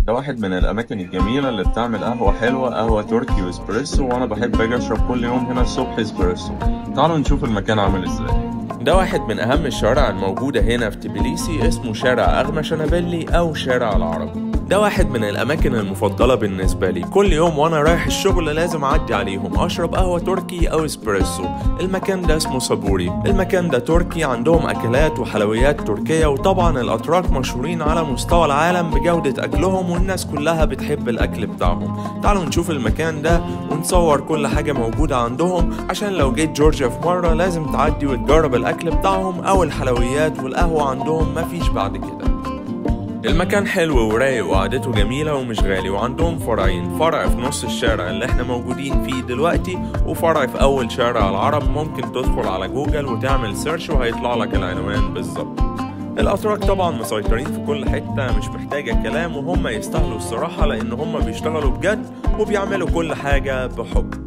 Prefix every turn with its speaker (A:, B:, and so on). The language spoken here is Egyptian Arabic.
A: ده واحد من الأماكن الجميلة اللي بتعمل قهوة حلوة قهوة تركي واسبريسو وأنا بحب أجي أشرب كل يوم هنا الصبح اسبريسو تعالوا نشوف المكان عامل إزاي
B: ده واحد من أهم الشوارع الموجودة هنا في تبليسي اسمه شارع أغمى شنبلي أو شارع العرب ده واحد من الأماكن المفضلة بالنسبة لي كل يوم وأنا رايح الشغل لازم أعدي عليهم أشرب قهوة تركي أو إسبريسو المكان ده اسمه صبوري المكان ده تركي عندهم أكلات وحلويات تركية وطبعا الأتراك مشهورين على مستوى العالم بجودة أكلهم والناس كلها بتحب الأكل بتاعهم تعالوا نشوف المكان ده ونصور كل حاجة موجودة عندهم عشان لو جيت جورجيا في مرة لازم تعدي وتجرب الأكل بتاعهم أو الحلويات والقهوة عندهم مفيش بعد كده المكان حلو ورايق وقعدته جميلة ومش غالي وعندهم فرعين فرع في نص الشارع اللي احنا موجودين فيه دلوقتي وفرع في أول شارع العرب ممكن تدخل على جوجل وتعمل سيرش وهيطلع لك العنوان بالظبط الأتراك طبعا مسيطرين في كل حتة مش محتاجة كلام وهم يستاهلوا الصراحة لأن هم بيشتغلوا بجد وبيعملوا كل حاجة بحب